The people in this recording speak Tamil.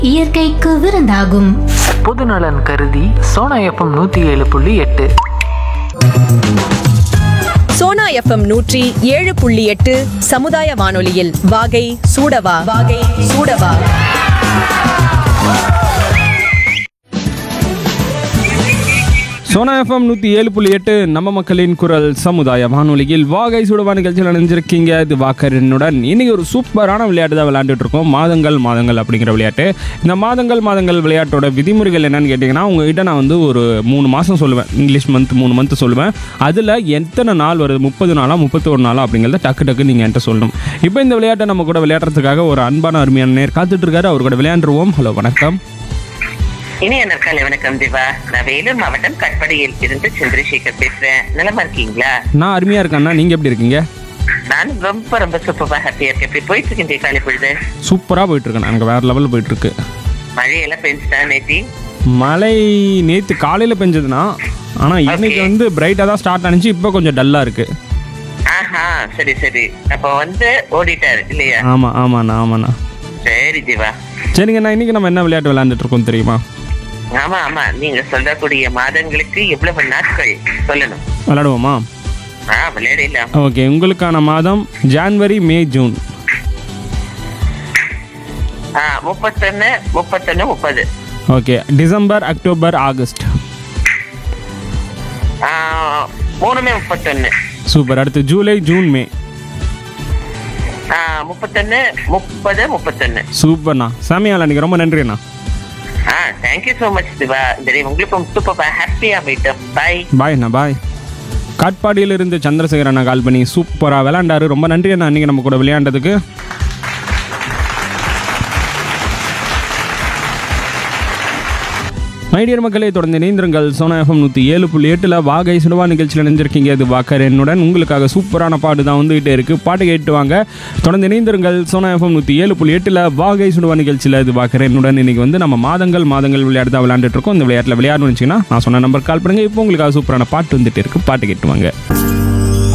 இயற்கைக்கு விருந்தாகும் பொதுநலன் கருதி சோனா எஃப்எம் நூற்றி ஏழு புள்ளி எட்டு சோனா எஃப்எம் நூற்றி ஏழு புள்ளி எட்டு சமுதாய வானொலியில் வாகை சூடவா வாகை சூடவா சோனா எஃப்எம் நூற்றி ஏழு புள்ளி எட்டு நம்ம மக்களின் குரல் சமுதாய வானொலியில் வாகை சுடுவா நிகழ்ச்சியில் நினைஞ்சிருக்கீங்க இது வாக்கரனுடன் இன்னைக்கு ஒரு சூப்பரான விளையாட்டு தான் விளையாண்டுட்டு இருக்கோம் மாதங்கள் மாதங்கள் அப்படிங்கிற விளையாட்டு இந்த மாதங்கள் மாதங்கள் விளையாட்டோட விதிமுறைகள் என்னன்னு கேட்டிங்கன்னா உங்ககிட்ட நான் வந்து ஒரு மூணு மாதம் சொல்லுவேன் இங்கிலீஷ் மந்த் மூணு மந்த் சொல்லுவேன் அதில் எத்தனை நாள் வருது முப்பது நாளா முப்பத்தி ஒரு நாளா அப்படிங்கிறத டக்கு டக்கு நீங்கள் என்கிட்ட சொல்லணும் இப்போ இந்த விளையாட்டை நம்ம கூட விளையாடுறதுக்காக ஒரு அன்பான அருமையான நேர் காத்துட்டு இருக்காரு அவர் கூட விளையாண்டுருவோம் ஹலோ வணக்கம் இனிய நற்காலை வணக்கம் திவா நான் வேலூர் மாவட்டம் கட்படியில் இருந்து சந்திரசேகர் பேசுறேன் நலமா இருக்கீங்களா நான் அருமையாக இருக்கேன்னா நீங்கள் எப்படி இருக்கீங்க நான் ரொம்ப ரொம்ப சூப்பரா ஹாப்பியா இருக்கேன் எப்படி போயிட்டு இருக்கேன் காலை பொழுது சூப்பராக போயிட்டு இருக்கேன் எனக்கு வேற லெவலில் போயிட்டு இருக்கு மழையெல்லாம் பெஞ்சுட்டா நேத்தி மழை நேற்று காலையில் பெஞ்சதுன்னா ஆனால் இன்னைக்கு Okay. வந்து பிரைட்டாக தான் ஸ்டார்ட் ஆனிச்சு இப்போ கொஞ்சம் டல்லாக இருக்கு ஆஹா சரி சரி அப்போ வந்து ஓடிட்டாரு இல்லையா ஆமாம் ஆமாண்ணா ஆமாண்ணா சரி திவா சரிங்கண்ணா இன்னைக்கு நம்ம என்ன விளையாட்டு விளையாண்டுட்டு இருக்கோம் தெரியுமா ஆமா ஆமா நீங்க சொல்லக்கூடிய மாதங்களுக்கு எவ்வளவு நாட்கள் சொல்லணும் விளையாடுவோமா ஆ விளையாடலாம் ஓகே உங்களுக்கான மாதம் ஜான்வரி மே ஜூன் ஆ முப்பத்தொன்னு முப்பத்தொன்னு முப்பது ஓகே டிசம்பர் அக்டோபர் ஆகஸ்ட் ஆ, மூணுமே முப்பத்தொன்னு சூப்பர் அடுத்து ஜூலை ஜூன் மே ஆ, முப்பத்தொன்னு முப்பது முப்பத்தொன்னு சூப்பர்ண்ணா சாமியால் அன்றைக்கி ரொம்ப நன்றிண்ணா ஆ தேங்க்யூ ஸோ மச் திவா இந்த உங்களுக்கும் சூப்பர் ஹாப்பியா போயிட்டோம் பாய் பாய் அண்ணா பாய் காட்பாடியிலிருந்து சந்திரசேகர் அண்ணா கால் பண்ணி சூப்பராக விளையாண்டாரு ரொம்ப நன்றி அண்ணா அன்றைக்கி நம்ம கூட விளையாண்டதுக்கு மைடியர் மக்களே தொடர்ந்து இணைந்திருங்கள் சோனா எஃப்எம் நூற்றி ஏழு புள்ளி எட்டில் வாகை சுடுவா நிகழ்ச்சியில் நினைஞ்சிருக்கீங்க இது வாக்கர் என்னுடன் உங்களுக்காக சூப்பரான பாட்டு தான் வந்துகிட்டே இருக்கு பாட்டு கேட்டு வாங்க தொடர்ந்து இணைந்திருங்கள் சோனா எஃப்எம் நூற்றி ஏழு புள்ளி எட்டில் வாகை சுடுவா நிகழ்ச்சியில் இது வாக்கர் என்னுடன் இன்னைக்கு வந்து நம்ம மாதங்கள் மாதங்கள் விளையாட்டு தான் விளையாண்டுட்டு இருக்கோம் இந்த விளையாட்டில் விளையாடணும்னு வச்சிங்கன்னா நான் சொன்ன நம்பர் கால் பண்ணுங்க இப்போ உங்களுக்காக சூப்பரான பாட்டு வந்துட்டு இருக்கு பாட்டு கேட்டு வாங்க